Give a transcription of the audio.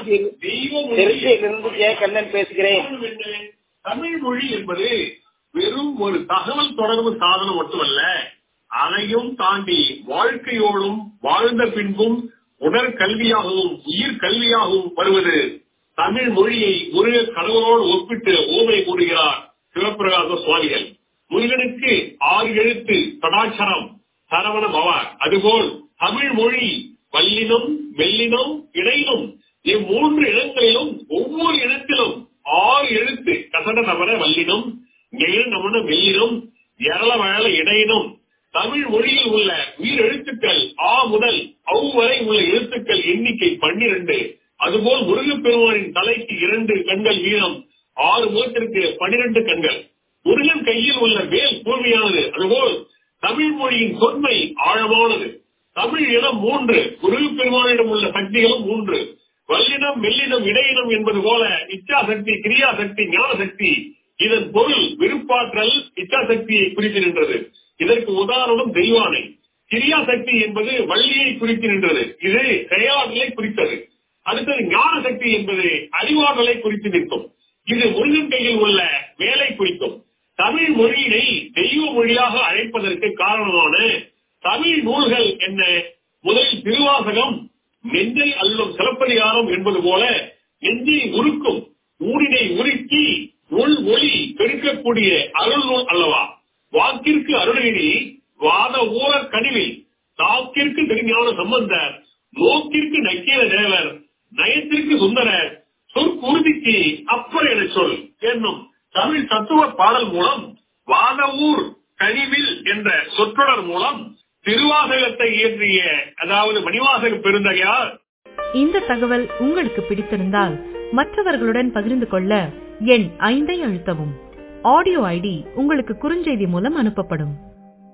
திருச்சியில் தெய்வ மொழி திருச்சியிலிருந்து ஜே கண்ணன் பேசுகிறேன் காரணம் என்ன? தமிழ் மொழி என்பது வெறும் ஒரு தகவல் தொடர்பு சாதனம் மட்டுமல்ல அதையும் தாண்டி வாழ்க்கையோடும் வாழ்ந்த பின்பும் உடற்கல்வியாகவும் உயிர் கல்வியாகவும் வருவது தமிழ் மொழியை முருக கடவுளோடு ஒப்பிட்டு ஓமை கூறுகிறார் சிவபிரகாச சுவாமிகள் முருகனுக்கு ஆறு எழுத்து சடாட்சரம் சரவண பவார் அதுபோல் தமிழ் மொழி வல்லினம் மெல்லினம் இடையிலும் இம்மூன்று இடங்களிலும் ஒவ்வொரு இடத்திலும் ஆறு எழுத்து கசட தவற வல்லினம் நெழு நமன மெல்லினம் எரள வழல இடையினம் தமிழ் மொழியில் உள்ள உயிர் எழுத்துக்கள் ஆ முதல் அவ் வரை உள்ள எழுத்துக்கள் எண்ணிக்கை பன்னிரண்டு அதுபோல் முருகப்பெருமானின் தலைக்கு இரண்டு கண்கள் வீதம் ஆறு முகத்திற்கு பனிரெண்டு கண்கள் முருகன் கையில் உள்ள வேல் கூர்மையானது அதுபோல் தமிழ் மொழியின் தொன்மை ஆழமானது தமிழ் இனம் மூன்று முருகப்பெருமானிடம் உள்ள சக்திகளும் மூன்று வல்லினம் மெல்லினம் இடையினம் என்பது போல இச்சாசக்தி கிரியாசக்தி ஞானசக்தி இதன் பொருள் விருப்பாற்றல் இச்சாசக்தியை குறித்து நின்றது இதற்கு உதாரணம் தெய்வானை கிரியாசக்தி என்பது வள்ளியை குறித்து நின்றது இது செயலாற்றலை குறித்தது அடுத்தது ஞான சக்தி என்பது அறிவாற்றலை குறித்து நிற்கும் இது முருகன் கையில் உள்ள வேலை குறிக்கும் தமிழ் மொழியினை தெய்வ மொழியாக அழைப்பதற்கு காரணமான தமிழ் நூல்கள் என்ன முதலில் திருவாசகம் நெஞ்சை அல்லும் சிலப்பதிகாரம் என்பது போல நெஞ்சை உருக்கும் ஊடினை உருக்கி உள் ஒளி பெருக்கக்கூடிய அருள் நூல் அல்லவா வாக்கிற்கு அருளினி வாத ஊர கனிவில் தாக்கிற்கு திருஞான சம்பந்தர் நோக்கிற்கு நக்கீர தேவர் நயத்திற்கு சுந்தரர் சொற்குருதிக்கு அப்பர் என சொல் என்னும் தமிழ் தத்துவ பாடல் மூலம் வாதவூர் கனிவில் என்ற சொற்றொடர் மூலம் திருவாசகத்தை இயற்றிய அதாவது மணிவாசக பெருந்தகையார் இந்த தகவல் உங்களுக்கு பிடித்திருந்தால் மற்றவர்களுடன் பகிர்ந்து கொள்ள எண் ஐந்தை அழுத்தவும் ஆடியோ ஐடி உங்களுக்கு குறுஞ்செய்தி மூலம் அனுப்பப்படும்